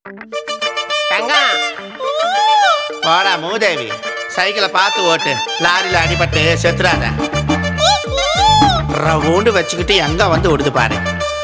தங்கம் வாடா மூதேவி சைக்கிளை பார்த்து ஓட்டு லாரியில் அடிபட்டு செத்துறாத ரவுண்டு வச்சுக்கிட்டு எங்க வந்து விடுது பாரு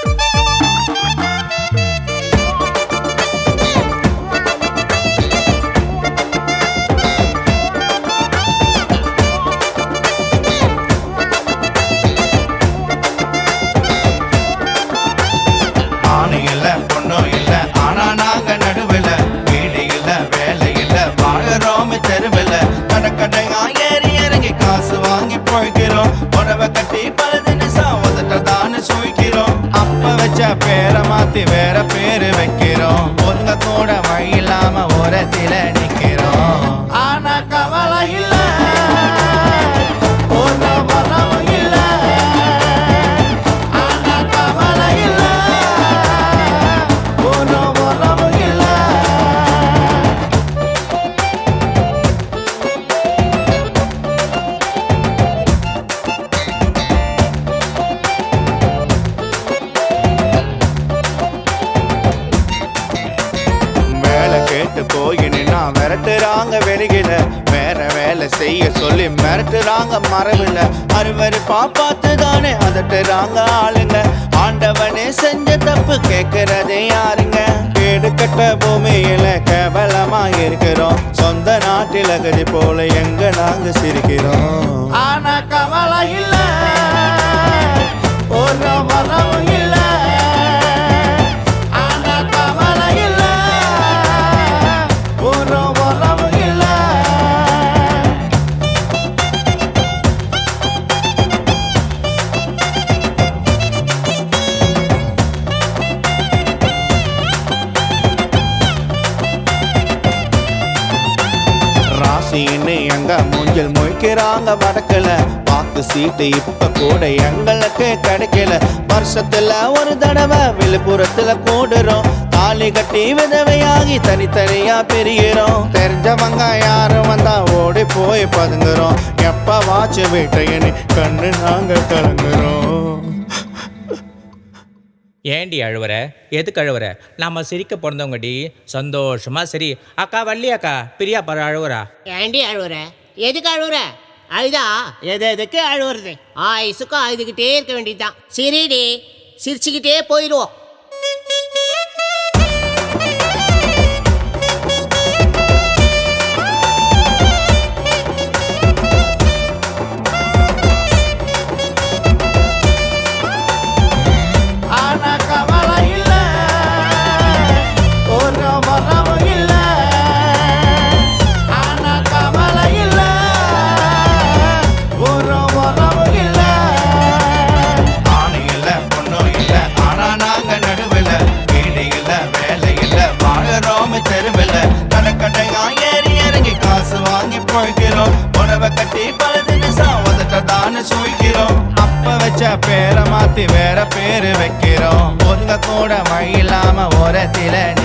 ஆணு இல்ல பொண்ணும் இல்ல ஆனா நாங்க நடுவில் வீடு இல்ல வேலை இல்ல வாழறோம் தெருவில் கடற்கடையா ஏறி இறங்கி காசு வாங்கி போய்க்கிறோம் உடவை கட்டி பல தினசம் உதட்டதான்னு சுழிக்கிறோம் அப்ப வச்ச பேரை மாத்தி வேற பேரு வைக்கிறோம் ஒருங்க கூட வழி இல்லாம ஓரத்தில நிக்கிறோம் ஆனா கவலை இல்ல ஒரு வரவும் இல்ல ஆனா கவலை இல்ல ஒரு வரவும் இல்ல வேலை கேட்டு போய் நின்னா மிரட்டுறாங்க வெளியில வேற வேலை செய்ய சொல்லி மிரட்டுறாங்க மரபில் அறுவரு பாப்பாத்து தானே அதட்டுறாங்க ஆளுங்க ஆண்டவனே செஞ்ச தப்பு கேட்கறதே யாருங்க கேடு கட்ட பூமியில கேவலமா இருக்கிறோம் சொந்த நாட்டில் கதி போல எங்க நாங்க சிரிக்கிறோம் ஆனா கவலை இல்ல ஒரு வரவும் இல்ல ஆனா கவலை இல்ல ஒரு வரவும் இல்ல ராசின்னு எங்க மூஞ்சில் முழிக்கிறாங்க வடக்குல பாக்கு சீட்டு இப்ப கூட எங்களுக்கு கிடைக்கல வருஷத்துல ஒரு தடவை விழுப்புரத்துல கூடுறோம் தாலி கட்டி விதவையாகி தனித்தனியா பிரிகிறோம் தெரிஞ்சவங்க யாரும் வந்தா ஓடி போய் பதுங்குறோம் எப்ப வாட்ச் வீட்டையனு கண்ணு நாங்க கலங்குறோம் ஏண்டி அழுவுற எதுக்கு அழுவுற நம்ம சிரிக்க பிறந்தவங்கடி சந்தோஷமா சரி அக்கா வள்ளி அக்கா பிரியா பாரு அழுவுறா ஏண்டி அழுவுற எதுக்கு அழுவுற அழுதா எது எதுக்கு அழுவுறது ஆயுசுக்கும் அழுதுகிட்டே இருக்க வேண்டியதுதான் சரிடி சிரிச்சுக்கிட்டே போயிடுவோம் ஆனா கவலை இல்ல ஒரு வரவும் இல்ல ஆனா கவலை இல்ல ஒரு வரவும் இல்ல ஆணு இல்ல பொண்ணும் இல்ல ஆனா நாங்க நடுவில் வீடு இல்ல வேலை இல்ல வாழறோம் தெருவில் கடற்கடையா ஏறி இறங்கி காசு வாங்கி போய்க்கிறோம் உணவை கட்டி பல தினசம் உதட்டதான்னு சுழிக்கிறோம் அப்ப வச்ச பேரை மாத்தி வேற பேரு வைக்கிறோம் ஒருங்க கூட வழி இல்லாம ஓரத்தில